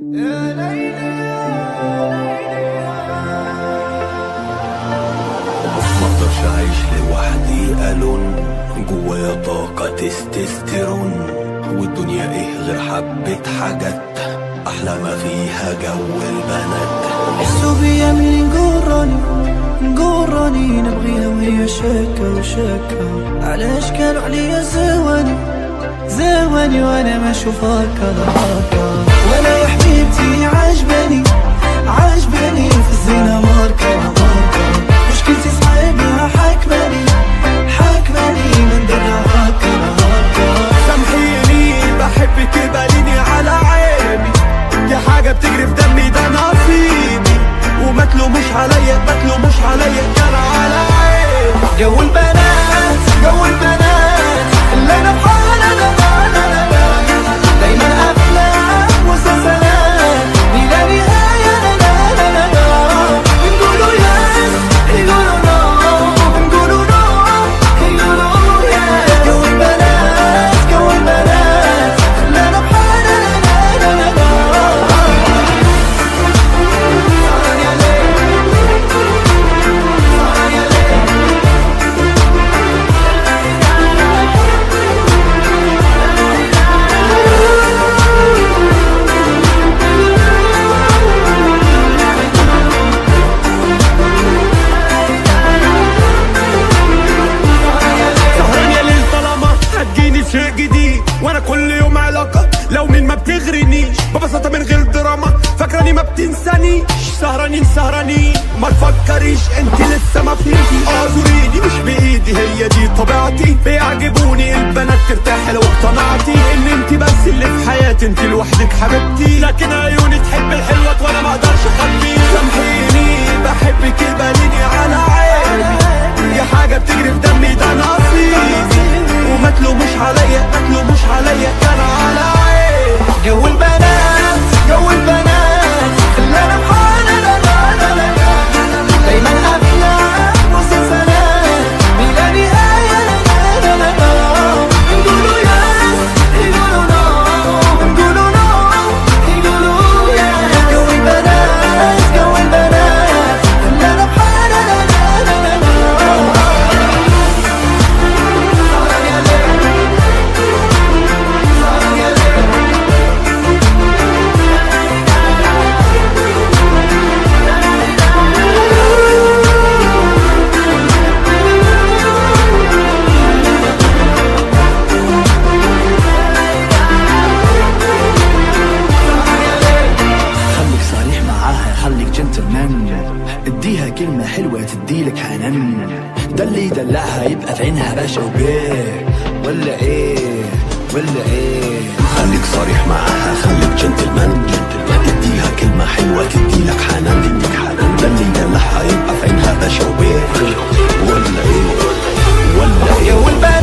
مقدرش اعيش لوحدي الون جوايا طاقة تستوستيرون والدنيا ايه غير حبة حاجات احلى ما فيها جو البنات حسوا بيا من نقراني نقراني نبغيها وهي شاكة وشاكة على اشكال عليا زواني زواني وانا ما اشوف هكا هكا وانا يا حبيبتي عجباني عجباني في الزينة ماركة ماركة مشكلتي صعيبها حاكماني حاكماني من درها هكا هكا سامحيني بحبك باليني على عيني دي حاجة بتجري في دمي ده نصيبي وما تلوموش عليا ما تلوموش عليا كان على عيني جو البنات جو البنات اللي انا بحالة لا لا لا لا دايما افلام مسلسلات بلا نهاية لا لا لا لا لا نقولوا يس يقولوا نو نقولوا نو يقولوا يس جو البنات جو البنات اللي انا بحالة لا لا لا لا سهران يا ليل طالما هتجيني شيء جديد وانا كل يوم علاقة لو من ما بتغرنيش ببساطة من غير دراما فاكراني ما بتنسانيش سهرانين سهرانين ما تفكريش انت لسه ما فهمتيش اعذريني مش بايدي هي دي طبيعتي بيعجبوني البنات ترتاح لو اقتنعتي ان انت بس اللي في حياتي انت لوحدك حبيبتي لكن عيوني تحب الحلوة وانا ما اقدرش اخبيه سامحيني بحبك باليني على عيني دي حاجة بتجري في دمي ده نصيبي وما تلوموش عليا ما تلوموش عليا كان على عيني جو البنات جو البنات خلانا بحالة لا لا لا لا لا دايما أفلام مسلسلات بلا نهاية لا لا لا لا لا نقولوا يس يقولوا نو نقولوا نو يقولوا يس جو البنات جو البنات خلانا بحالة لا لا لا لا لا خليك صريح معاها خليك جنتلمان اديها كلمة حلوة تديلك حنان ده اللي يدلعها يبقى في عينها باشا وبيه ولا ايه ولا ايه خليك صريح معاها خليك جنتلمان اديها كلمة حلوة تديلك حنان ده اللي يدلعها يبقى في عينها باشا وبيه ولا ايه ولا ايه جو البنات